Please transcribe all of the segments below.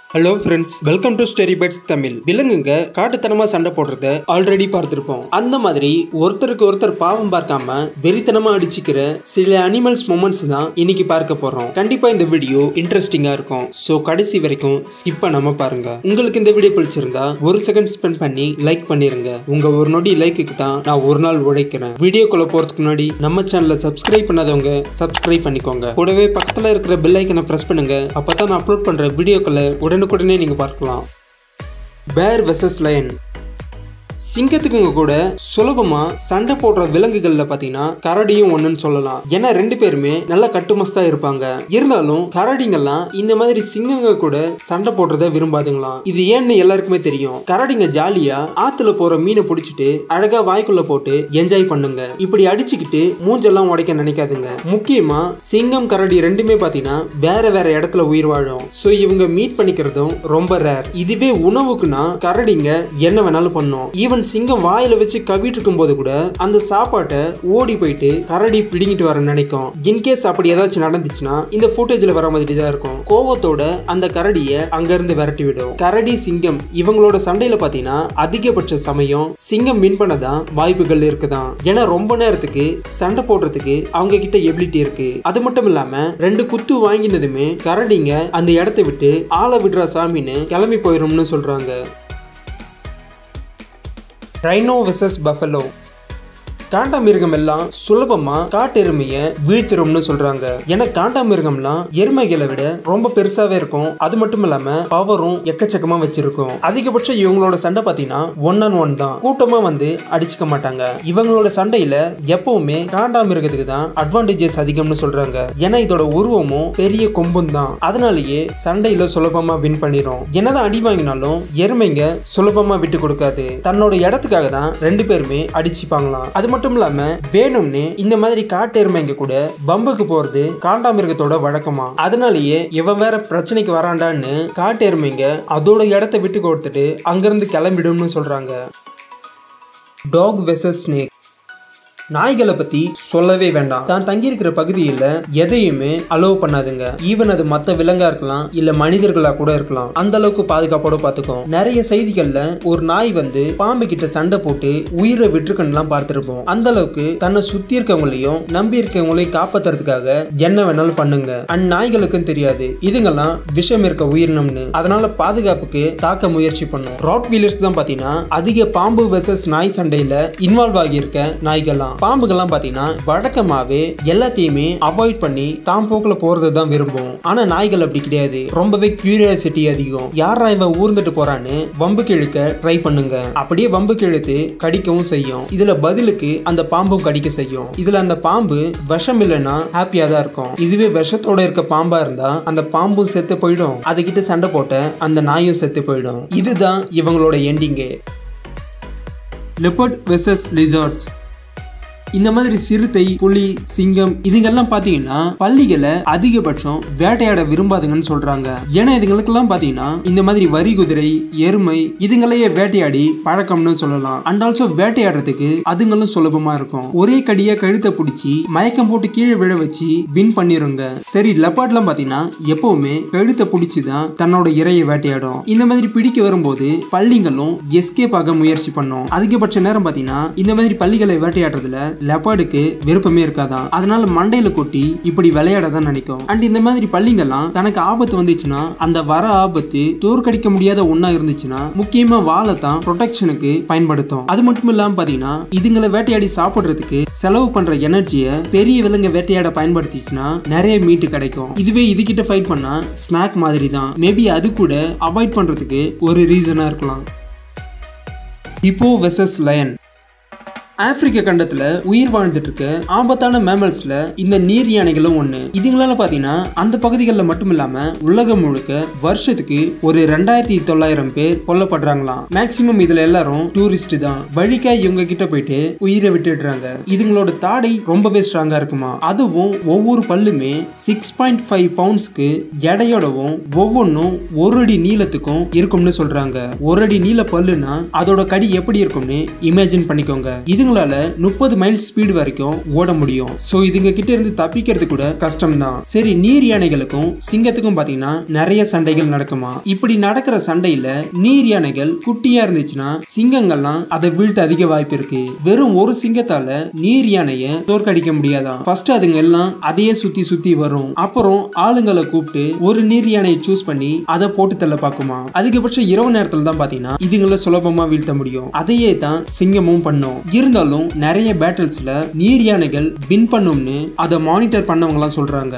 hello friends welcome to story bytes Tamil விலங்குங்க காட்டுத்தனமா சண்டை போடுறத ஆல்ரெடி பார்த்துருப்போம் அந்த மாதிரி ஒருத்தருக்கு ஒருத்தர் பாவம் பார்க்காம வெறித்தனமா அடிச்சுக்கிற சில அனிமல்ஸ் மூமெண்ட்ஸ் தான் இன்னைக்கு பார்க்க போறோம் கண்டிப்பா இந்த வீடியோ இன்ட்ரெஸ்டிங்கா இருக்கும் ஸோ கடைசி வரைக்கும் ஸ்கிப் பண்ணாம பாருங்க உங்களுக்கு இந்த வீடியோ பிடிச்சிருந்தா ஒரு செகண்ட் ஸ்பெண்ட் பண்ணி லைக் பண்ணிருங்க உங்க ஒரு நொடி லைக்குக்கு தான் நான் ஒரு நாள் உழைக்கிறேன் வீடியோக்குள்ள போறதுக்கு முன்னாடி நம்ம சேனலை சப்ஸ்கிரைப் பண்ணாதவங்க சப்ஸ்கிரைப் பண்ணிக்கோங்க கூடவே பக்கத்துல இருக்கிற பெல் ஐக்கனை பிரஸ் பண்ணுங்க அப்பதான் நான் அப்லோட் பண்ற வீடியோக்களை உடனுக்குடனே நீங்க பார்க்கலாம் பேர் வெசஸ் லயன் சிங்கத்துக்குங்க கூட சுலபமா சண்டை போடுற விலங்குகள்ல பாத்தீங்கன்னா கரடியும் ஒண்ணுன்னு சொல்லலாம் ஏன்னா ரெண்டு பேருமே நல்ல கட்டுமஸ்தா இருப்பாங்க இருந்தாலும் கரடிங்கெல்லாம் இந்த மாதிரி சிங்கங்க கூட சண்டை போடுறத விரும்பாதுங்களாம் இது ஏன்னு எல்லாருக்குமே தெரியும் கரடிங்க ஜாலியா ஆத்துல போற மீனை பிடிச்சிட்டு அழகா வாய்க்குள்ள போட்டு என்ஜாய் பண்ணுங்க இப்படி அடிச்சுக்கிட்டு மூஞ்செல்லாம் உடைக்க நினைக்காதுங்க முக்கியமா சிங்கம் கரடி ரெண்டுமே பாத்தீங்கன்னா வேற வேற இடத்துல உயிர் வாழும் சோ இவங்க மீட் பண்ணிக்கிறதும் ரொம்ப ரேர் இதுவே உணவுக்குன்னா கரடிங்க என்ன வேணாலும் பண்ணும் ஈவன் சிங்கம் வாயில வச்சு கவிட்டு இருக்கும் போது கூட அந்த சாப்பாட்டை ஓடி போயிட்டு கரடி பிடிங்கிட்டு வர நினைக்கும் இன்கேஸ் அப்படி ஏதாச்சும் நடந்துச்சுன்னா இந்த ஃபுட்டேஜ்ல வர மாதிரி தான் இருக்கும் கோவத்தோட அந்த கரடிய அங்க இருந்து விரட்டி விடும் கரடி சிங்கம் இவங்களோட சண்டையில பாத்தீங்கன்னா அதிகபட்ச சமயம் சிங்கம் வின் பண்ணதான் வாய்ப்புகள் இருக்குதான் ஏன்னா ரொம்ப நேரத்துக்கு சண்டை போடுறதுக்கு அவங்க கிட்ட எபிலிட்டி இருக்கு அது மட்டும் இல்லாம ரெண்டு குத்து வாங்கினதுமே கரடிங்க அந்த இடத்தை விட்டு ஆளை விடுறா சாமின்னு கிளம்பி போயிரும்னு சொல்றாங்க ரைனோ வெசஸ் பஃபலோ காண்டாமிருகம் எல்லாம் சுலபமா காட்டெருமைய வீழ்த்திரும்னு சொல்றாங்க ஏன்னா காண்டாமிருகம்லாம் எருமைகளை விட ரொம்ப பெருசாவே இருக்கும் அது மட்டும் இல்லாம பவரும் எக்கச்சக்கமா வச்சிருக்கும் அதிகபட்சம் இவங்களோட சண்டை பாத்தீங்கன்னா ஒன் அண்ட் ஒன் தான் கூட்டமா வந்து அடிச்சுக்க மாட்டாங்க இவங்களோட சண்டையில எப்பவுமே காண்டாமிருகத்துக்கு தான் அட்வான்டேஜஸ் அதிகம்னு சொல்றாங்க ஏன்னா இதோட உருவமும் பெரிய கொம்பும் தான் அதனாலேயே சண்டையில சுலபமா வின் பண்ணிரும் என்னதான் அடி வாங்கினாலும் எருமைங்க சுலபமா விட்டு கொடுக்காது தன்னோட இடத்துக்காக தான் ரெண்டு பேருமே அடிச்சுப்பாங்களாம் அது மட்டும் இல்லாம வேணும்னு இந்த மாதிரி காட்டெருமைங்க கூட பம்புக்கு போறது காண்டாமிருகத்தோட வழக்கமா அதனாலேயே இவன் வேற பிரச்சனைக்கு வராண்டான்னு காட்டெருமைங்க அதோட இடத்த விட்டு கொடுத்துட்டு அங்கிருந்து கிளம்பிடும்னு சொல்றாங்க டாக் வெசஸ் ஸ்னேக் நாய்களை பத்தி சொல்லவே வேண்டாம் தான் தங்கியிருக்கிற பகுதியில் எதையுமே அலோவ் பண்ணாதுங்க ஈவன் அது மற்ற விலங்கா இருக்கலாம் இல்ல மனிதர்களா கூட இருக்கலாம் அந்த அளவுக்கு பாதுகாப்போட பார்த்துக்கும் நிறைய செய்திகள்ல ஒரு நாய் வந்து பாம்பு கிட்ட சண்டை போட்டு உயிரை விட்டுருக்கன்னுலாம் பார்த்துருப்போம் அந்த அளவுக்கு தன்னை சுத்தி இருக்கவங்களையும் நம்பி இருக்கவங்களையும் காப்பாத்துறதுக்காக என்ன வேணாலும் பண்ணுங்க அண்ட் நாய்களுக்கும் தெரியாது இதுங்கெல்லாம் விஷம் இருக்க உயிரினம்னு அதனால பாதுகாப்புக்கு தாக்க முயற்சி பண்ணும் ராட் வீலர்ஸ் தான் பாத்தீங்கன்னா அதிக பாம்பு வெசஸ் நாய் சண்டையில இன்வால்வ் ஆகியிருக்க நாய்கள்லாம் பாம்புகள்லாம் பாத்தீங்கன்னா வழக்கமாவே எல்லாத்தையுமே அவாய்ட் பண்ணி தாம் போக்குல போறது தான் விரும்பும் ஆனா நாய்கள் அப்படி கிடையாது ரொம்பவே கியூரியாசிட்டி அதிகம் யாரா இவன் ஊர்ந்துட்டு போறான்னு வம்புக்கு இழுக்க ட்ரை பண்ணுங்க அப்படியே வம்புக்கு இழுத்து கடிக்கவும் செய்யும் இதுல பதிலுக்கு அந்த பாம்பும் கடிக்க செய்யும் இதுல அந்த பாம்பு விஷம் இல்லைன்னா ஹாப்பியா தான் இருக்கும் இதுவே விஷத்தோட இருக்க பாம்பா இருந்தா அந்த பாம்பும் செத்து போயிடும் அதுகிட்ட சண்டை போட்ட அந்த நாயும் செத்து போயிடும் இதுதான் இவங்களோட எண்டிங்கே லெப்பர்ட் வெசஸ் லிசார்ட்ஸ் இந்த மாதிரி சிறுத்தை புலி சிங்கம் இதுங்கெல்லாம் பாத்தீங்கன்னா பள்ளிகளை அதிகபட்சம் வேட்டையாட விரும்பாதுங்கன்னு சொல்றாங்க ஏன்னா இதுங்களுக்கெல்லாம் பாத்தீங்கன்னா இந்த மாதிரி வரி குதிரை எருமை இதுங்களையே வேட்டையாடி பழக்கம்னு சொல்லலாம் அண்ட் ஆல்சோ வேட்டையாடுறதுக்கு அதுங்களும் சுலபமா இருக்கும் ஒரே கடியா கழுத்தை பிடிச்சி மயக்கம் போட்டு கீழே விழ வச்சு வின் பண்ணிருங்க சரி லெப்பாட்லாம் பாத்தீங்கன்னா எப்பவுமே கழுத்தை பிடிச்சி தான் தன்னோட இறையை வேட்டையாடும் இந்த மாதிரி பிடிக்க வரும்போது பள்ளிங்களும் எஸ்கேப் ஆக முயற்சி பண்ணும் அதிகபட்ச நேரம் பாத்தீங்கன்னா இந்த மாதிரி பள்ளிகளை வேட்டையாடுறதுல லெப்பார்டுக்கு விருப்பமே இருக்காதான் அதனால மண்டையில கொட்டி இப்படி விளையாட தான் நினைக்கும் அண்ட் இந்த மாதிரி பள்ளிங்கெல்லாம் தனக்கு ஆபத்து வந்துச்சுன்னா அந்த வர ஆபத்து தோற்கடிக்க முடியாத ஒண்ணா இருந்துச்சுன்னா முக்கியமா வாழை தான் ப்ரொடெக்ஷனுக்கு பயன்படுத்தும் அது மட்டும் இல்லாம பாத்தீங்கன்னா இதுங்களை வேட்டையாடி சாப்பிடுறதுக்கு செலவு பண்ற எனர்ஜியை பெரிய விலங்க வேட்டையாட பயன்படுத்திச்சுன்னா நிறைய மீட்டு கிடைக்கும் இதுவே இதுகிட்ட ஃபைட் பண்ணா ஸ்நாக் மாதிரி தான் மேபி அது கூட அவாய்ட் பண்றதுக்கு ஒரு ரீசனா இருக்கலாம் இப்போ வெசஸ் லயன் ஆப்பிரிக்க கண்டத்துல உயிர் வாழ்ந்துட்டு இருக்க ஆபத்தான மேமல்ஸ்ல இந்த நீர் யானைகளும் ஒண்ணு இதுங்களால பாத்தீங்கன்னா அந்த பகுதிகளில் மட்டும் இல்லாம உலகம் முழுக்க வருஷத்துக்கு ஒரு ரெண்டாயிரத்தி தொள்ளாயிரம் பேர் கொல்லப்படுறாங்களாம் மேக்சிமம் இதுல எல்லாரும் டூரிஸ்ட் தான் வழிக்கா இவங்க கிட்ட போயிட்டு உயிரை விட்டுடுறாங்க இதுங்களோட தாடை ரொம்பவே ஸ்ட்ராங்கா இருக்குமா அதுவும் ஒவ்வொரு பல்லுமே சிக்ஸ் பாயிண்ட் ஃபைவ் பவுண்ட்ஸ்க்கு எடையோடவும் ஒவ்வொன்றும் ஒரு அடி நீளத்துக்கும் இருக்கும்னு சொல்றாங்க ஒரு அடி நீள பல்லுனா அதோட கடி எப்படி இருக்கும்னு இமேஜின் பண்ணிக்கோங்க இது இதுங்களால முப்பது மைல் ஸ்பீடு வரைக்கும் ஓட முடியும் சோ இதுங்க கிட்ட இருந்து தப்பிக்கிறது கூட கஷ்டம் தான் சரி நீர் யானைகளுக்கும் சிங்கத்துக்கும் பாத்தீங்கன்னா நிறைய சண்டைகள் நடக்குமா இப்படி நடக்கிற சண்டையில நீர் யானைகள் குட்டியா இருந்துச்சுன்னா சிங்கங்கள்லாம் அதை வீழ்த்த அதிக வாய்ப்பு இருக்கு வெறும் ஒரு சிங்கத்தால நீர் யானைய தோற்கடிக்க முடியாதான் ஃபர்ஸ்ட் அதுங்க எல்லாம் அதையே சுத்தி சுத்தி வரும் அப்புறம் ஆளுங்களை கூப்பிட்டு ஒரு நீர் யானையை சூஸ் பண்ணி அதை போட்டு தள்ள பார்க்குமா அதிகபட்சம் இரவு நேரத்துல தான் பாத்தீங்கன்னா இதுங்களை சுலபமா வீழ்த்த முடியும் அதையே தான் சிங்கமும் பண்ணும் இருந்தாலும் நிறைய பேட்டில்ஸ்ல நீர் யானைகள் வின் பண்ணும்னு அதை மானிட்டர் பண்ணவங்கலாம் சொல்றாங்க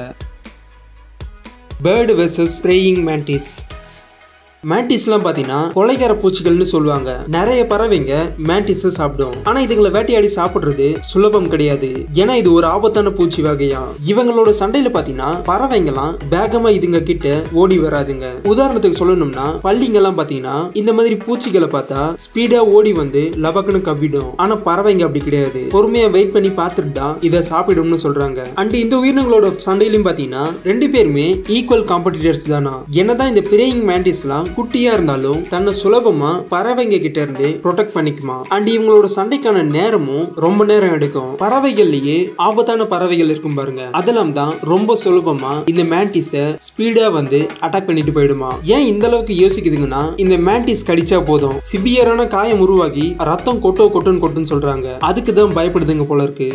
பேர்டு வெர்சஸ் ஸ்ப்ரேயிங் மேண்டிஸ் மேண்டிஸ்லாம் பார்த்தீங்கன்னா கொலைகார பூச்சிகள்னு சொல்லுவாங்க நிறைய பறவைங்க மேண்டிஸை சாப்பிடும் ஆனா இதுங்களை வேட்டையாடி சாப்பிடுறது சுலபம் கிடையாது ஏன்னா இது ஒரு ஆபத்தான பூச்சி வகையா இவங்களோட சண்டையில பார்த்தீங்கன்னா பறவைங்கலாம் வேகமா இதுங்க கிட்ட ஓடி வராதுங்க உதாரணத்துக்கு சொல்லணும்னா பள்ளிங்கெல்லாம் பார்த்தீங்கன்னா இந்த மாதிரி பூச்சிகளை பார்த்தா ஸ்பீடா ஓடி வந்து லபக்குன்னு கவ்விடும் ஆனா பறவைங்க அப்படி கிடையாது பொறுமையா வெயிட் பண்ணி பார்த்துட்டு தான் இதை சாப்பிடும்னு சொல்றாங்க அண்ட் இந்த உயிரினங்களோட சண்டையிலும் பார்த்தீங்கன்னா ரெண்டு பேருமே ஈக்குவல் காம்படிட்டர்ஸ் தானா என்னதான் இந்த பிரேயிங் மேண்டிஸ்லாம் குட்டியா இருந்தாலும் தன்னை சுலபமா பறவைங்க கிட்ட இருந்து ப்ரொடெக்ட் பண்ணிக்குமா அண்ட் இவங்களோட சண்டைக்கான நேரமும் ரொம்ப நேரம் எடுக்கும் பறவைகள்லயே ஆபத்தான பறவைகள் இருக்கும் பாருங்க அதெல்லாம் தான் ரொம்ப சுலபமா இந்த மேண்டிஸ ஸ்பீடா வந்து அட்டாக் பண்ணிட்டு போயிடுமா ஏன் இந்த அளவுக்கு யோசிக்குதுங்கன்னா இந்த மேண்டிஸ் கடிச்சா போதும் சிவியரான காயம் உருவாகி ரத்தம் கொட்டோ கொட்டுன்னு கொட்டுன்னு சொல்றாங்க அதுக்கு தான் பயப்படுதுங்க போல இருக்கு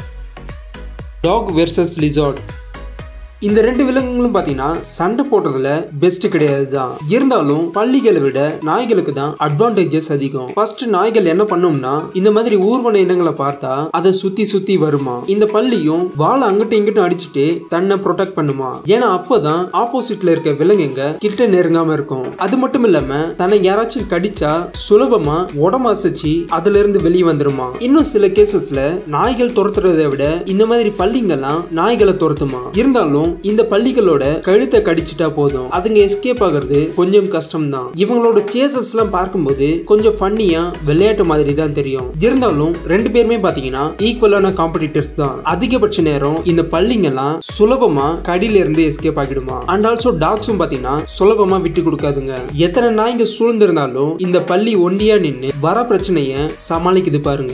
டாக் வெர்சஸ் லிசார்ட் இந்த ரெண்டு விலங்குகளும் பார்த்தீங்கன்னா சண்டை போடுறதுல பெஸ்ட் கிடையாது தான் இருந்தாலும் பள்ளிகளை விட நாய்களுக்கு தான் அட்வான்டேஜஸ் அதிகம் ஃபர்ஸ்ட் நாய்கள் என்ன பண்ணும்னா இந்த மாதிரி ஊர்வன இனங்களை பார்த்தா அதை சுத்தி சுத்தி வருமா இந்த பள்ளியும் வாழை அங்கிட்டும் இங்கிட்டும் அடிச்சுட்டு தன்னை ப்ரொடெக்ட் பண்ணுமா ஏன்னா அப்பதான் ஆப்போசிட்ல இருக்க விலங்குங்க கிட்ட நெருங்காம இருக்கும் அது மட்டும் இல்லாம தன்னை யாராச்சும் கடிச்சா சுலபமா உடம்பு அசைச்சு அதுல இருந்து வெளியே வந்துருமா இன்னும் சில கேசஸ்ல நாய்கள் துரத்துறதை விட இந்த மாதிரி பள்ளிங்கெல்லாம் நாய்களை துரத்துமா இருந்தாலும் இந்த பள்ளிகளோட கழுத்தை கடிச்சிட்டா போதும் அதுங்க எஸ்கேப் ஆகுறது கொஞ்சம் கஷ்டம் தான் இவங்களோட சேசஸ் எல்லாம் பார்க்கும்போது கொஞ்சம் ஃபன்னியா விளையாட்டு மாதிரி தான் தெரியும் இருந்தாலும் ரெண்டு பேருமே பாத்தீங்கன்னா ஈக்குவலான காம்படிட்டர்ஸ் தான் அதிகபட்ச நேரம் இந்த பள்ளிங்கெல்லாம் சுலபமா கடியில இருந்து எஸ்கேப் ஆகிடுமா அண்ட் ஆல்சோ டாக்ஸும் பாத்தீங்கன்னா சுலபமா விட்டு கொடுக்காதுங்க எத்தனை நாய்ங்க சூழ்ந்திருந்தாலும் இந்த பள்ளி ஒண்டியா நின்று வர பிரச்சனைய சமாளிக்குது பாருங்க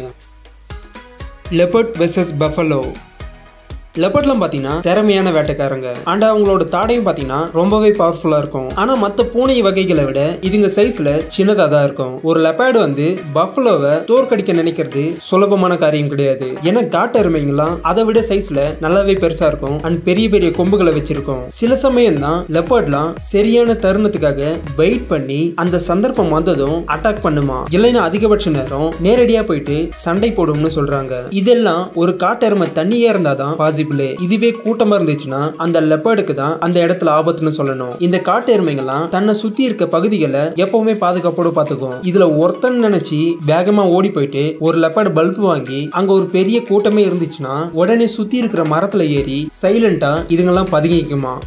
லெபர்ட் வெர்சஸ் பஃபலோ லெப்பர்ட்லாம் பார்த்தீங்கன்னா திறமையான வேட்டைக்காரங்க அண்ட் அவங்களோட தாடையும் பார்த்தீங்கன்னா ரொம்பவே பவர்ஃபுல்லாக இருக்கும் ஆனால் மற்ற பூனை வகைகளை விட இதுங்க சைஸில் சின்னதாக தான் இருக்கும் ஒரு லெப்பர்டு வந்து பஃபலோவை தோற்கடிக்க நினைக்கிறது சுலபமான காரியம் கிடையாது ஏன்னா காட்டு எருமைங்களாம் அதை விட சைஸில் நல்லாவே பெருசாக இருக்கும் அண்ட் பெரிய பெரிய கொம்புகளை வச்சிருக்கும் சில சமயம் தான் லெப்பர்ட்லாம் சரியான தருணத்துக்காக வெயிட் பண்ணி அந்த சந்தர்ப்பம் வந்ததும் அட்டாக் பண்ணுமா இல்லைன்னா அதிகபட்ச நேரம் நேரடியாக போயிட்டு சண்டை போடும்னு சொல்றாங்க இதெல்லாம் ஒரு காட்டெருமை தண்ணியே இருந்தாதான் பாசிபிள் இதுவே கூட்டமா இருந்துச்சுன்னா அந்த லெப்பர்டுக்கு தான் அந்த இடத்துல ஆபத்துன்னு சொல்லணும் இந்த காட்டு எருமைங்கெல்லாம் தன்னை சுத்தி இருக்க பகுதிகளை எப்பவுமே பாதுகாப்போட பாத்துக்கும் இதுல ஒருத்தன் நினைச்சு வேகமா ஓடி போயிட்டு ஒரு லெப்பர்டு பல்ப் வாங்கி அங்க ஒரு பெரிய கூட்டமே இருந்துச்சுன்னா உடனே சுத்தி இருக்கிற மரத்துல ஏறி சைலண்டா இதுங்கெல்லாம் பதுங்கிக்குமா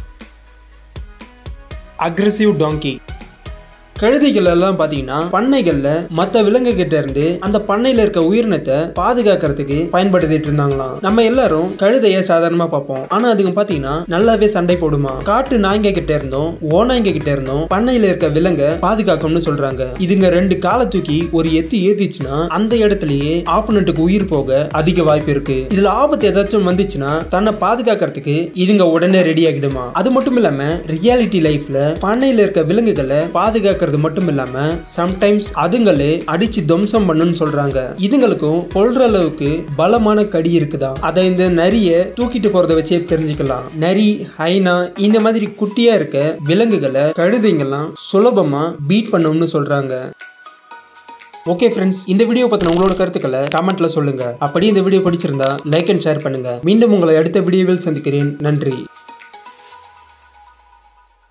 அக்ரெசிவ் டாங்கி கழுதைகள் எல்லாம் பாத்தீங்கன்னா பண்ணைகள்ல மத்த விலங்கு கிட்ட இருந்து அந்த பண்ணையில இருக்க உயிரினத்தை பாதுகாக்கிறதுக்கு பயன்படுத்திட்டு இருந்தாங்களாம் நம்ம எல்லாரும் கழுதைய சாதாரணமா பார்ப்போம் ஆனா அதுங்க பாத்தீங்கன்னா நல்லாவே சண்டை போடுமா காட்டு நாய்ங்க கிட்ட இருந்தும் ஓநாய்ங்க கிட்ட இருந்தும் பண்ணையில இருக்க விலங்க பாதுகாக்கும்னு சொல்றாங்க இதுங்க ரெண்டு காலை தூக்கி ஒரு எத்து ஏத்திச்சுன்னா அந்த இடத்துலயே ஆப்பனண்ட்டுக்கு உயிர் போக அதிக வாய்ப்பு இருக்கு இதுல ஆபத்து ஏதாச்சும் வந்துச்சுன்னா தன்னை பாதுகாக்கிறதுக்கு இதுங்க உடனே ரெடி ஆகிடுமா அது மட்டும் இல்லாம ரியாலிட்டி லைஃப்ல பண்ணையில இருக்க விலங்குகளை பாதுகாக்கிறது மட்டும் இல்லாம சம்டைம்ஸ் அதுங்களே அடிச்சு துவம்சம் பண்ணுன்னு சொல்றாங்க இதுங்களுக்கும் கொள்ற அளவுக்கு பலமான கடி இருக்குதா அதை இந்த நரிய தூக்கிட்டு போறத வச்சே தெரிஞ்சுக்கலாம் நரி ஹைனா இந்த மாதிரி குட்டியா இருக்க விலங்குகளை கழுதைங்கெல்லாம் சுலபமா பீட் பண்ணும்னு சொல்றாங்க ஓகே ஃப்ரெண்ட்ஸ் இந்த வீடியோ பத்தின உங்களோட கருத்துக்களை கமெண்ட்ல சொல்லுங்க அப்படி இந்த வீடியோ பிடிச்சிருந்தா லைக் அண்ட் ஷேர் பண்ணுங்க மீண்டும் உங்களை அடுத்த வீடியோவில் சந்திக்கிறேன் நன்றி